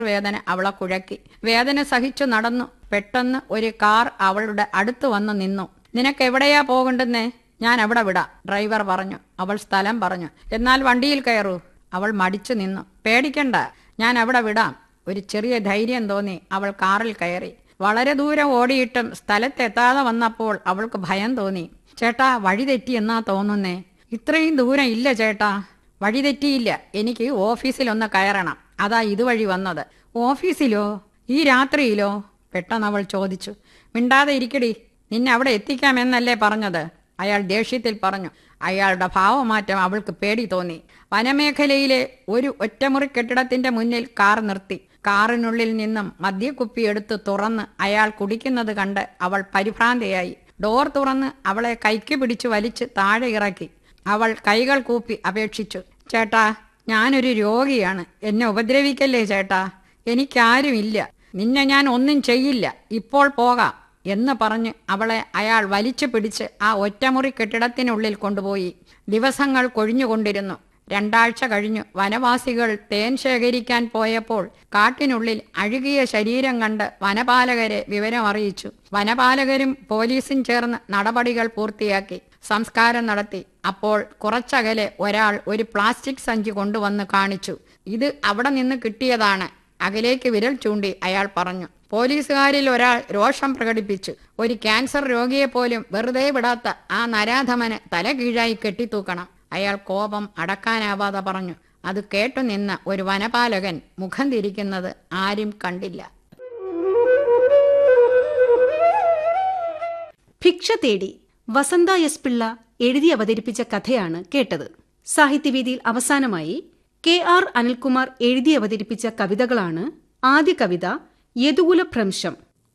വേദന അവളെ കുഴക്കി വേദന സഹിച്ചു നടന്നു പെട്ടെന്ന് ഒരു കാർ അവളുടെ അടുത്ത് വന്ന് നിന്നു നിനക്ക് എവിടെയാ പോകണ്ടെന്നേ ഞാൻ അവിടെ വിടാം ഡ്രൈവർ പറഞ്ഞു അവൾ സ്ഥലം പറഞ്ഞു എന്നാൽ വണ്ടിയിൽ കയറൂ അവൾ മടിച്ചു നിന്നു പേടിക്കണ്ട ഞാൻ അവിടെ വിടാം ഒരു ചെറിയ ധൈര്യം തോന്നി അവൾ കാറിൽ കയറി വളരെ ദൂരം ഓടിയിട്ടും സ്ഥലത്തെത്താതെ വന്നപ്പോൾ അവൾക്ക് ഭയം തോന്നി ചേട്ടാ വഴി തെറ്റി എന്നാ തോന്നുന്നേ ഇത്രയും ദൂരം ഇല്ല ചേട്ടാ വഴി തെറ്റിയില്ല എനിക്ക് ഓഫീസിലൊന്ന് കയറണം അതാ ഇതുവഴി വന്നത് ഓഫീസിലോ ഈ രാത്രിയിലോ പെട്ടെന്ന് അവൾ ചോദിച്ചു മിണ്ടാതെ ഇരിക്കടി നിന്നെ അവിടെ എത്തിക്കാമെന്നല്ലേ പറഞ്ഞത് അയാൾ ദേഷ്യത്തിൽ പറഞ്ഞു അയാളുടെ ഭാവമാറ്റം അവൾക്ക് പേടി തോന്നി വനമേഖലയിലെ ഒരു ഒറ്റമുറി കെട്ടിടത്തിന്റെ മുന്നിൽ കാർ നിർത്തി കാറിനുള്ളിൽ നിന്നും മദ്യക്കുപ്പി എടുത്ത് തുറന്ന് അയാൾ കുടിക്കുന്നത് കണ്ട് അവൾ പരിഭ്രാന്തയായി ഡോർ തുറന്ന് അവളെ കൈക്ക് പിടിച്ചു വലിച്ച് താഴെ ഇറക്കി അവൾ കൈകൾ കൂപ്പി അപേക്ഷിച്ചു ചേട്ടാ ഞാനൊരു രോഗിയാണ് എന്നെ ഉപദ്രവിക്കല്ലേ ചേട്ടാ എനിക്കാരുമില്ല നിന്നെ ഞാൻ ഒന്നും ചെയ്യില്ല ഇപ്പോൾ പോകാം എന്ന് പറഞ്ഞ് അവളെ അയാൾ വലിച്ചു പിടിച്ച് ആ ഒറ്റമുറി കെട്ടിടത്തിനുള്ളിൽ കൊണ്ടുപോയി ദിവസങ്ങൾ കൊഴിഞ്ഞുകൊണ്ടിരുന്നു രണ്ടാഴ്ച കഴിഞ്ഞു വനവാസികൾ തേൻ ശേഖരിക്കാൻ പോയപ്പോൾ കാട്ടിനുള്ളിൽ അഴുകിയ ശരീരം കണ്ട് വനപാലകരെ വിവരം അറിയിച്ചു വനപാലകരും പോലീസും ചേർന്ന് നടപടികൾ പൂർത്തിയാക്കി സംസ്കാരം നടത്തി അപ്പോൾ കുറച്ചകലെ ഒരാൾ ഒരു പ്ലാസ്റ്റിക് സഞ്ചി കൊണ്ടുവന്ന് കാണിച്ചു ഇത് അവിടെ നിന്ന് കിട്ടിയതാണ് അകലേക്ക് വിരൽ ചൂണ്ടി അയാൾ പറഞ്ഞു പോലീസുകാരിൽ ഒരാൾ രോഷം പ്രകടിപ്പിച്ചു ഒരു ക്യാൻസർ രോഗിയെ പോലും വെറുതെ വിടാത്ത ആ നരാധമന് തല കീഴായി കെട്ടിത്തൂക്കണം അയാൾ കോപം അടക്കാനാവാതെ പറഞ്ഞു അത് കേട്ടു നിന്ന ഒരു വനപാലകൻ മുഖം തിരിക്കുന്നത് ആരും കണ്ടില്ല ഭിക്ഷ തേടി വസന്ത എസ് പിള്ള എഴുതി അവതരിപ്പിച്ച കഥയാണ് കേട്ടത് സാഹിത്യവേദിയിൽ അവസാനമായി കെ ആർ അനിൽകുമാർ എഴുതി അവതരിപ്പിച്ച കവിതകളാണ് ആദ്യ കവിത യദുകുല ഭ്രംശം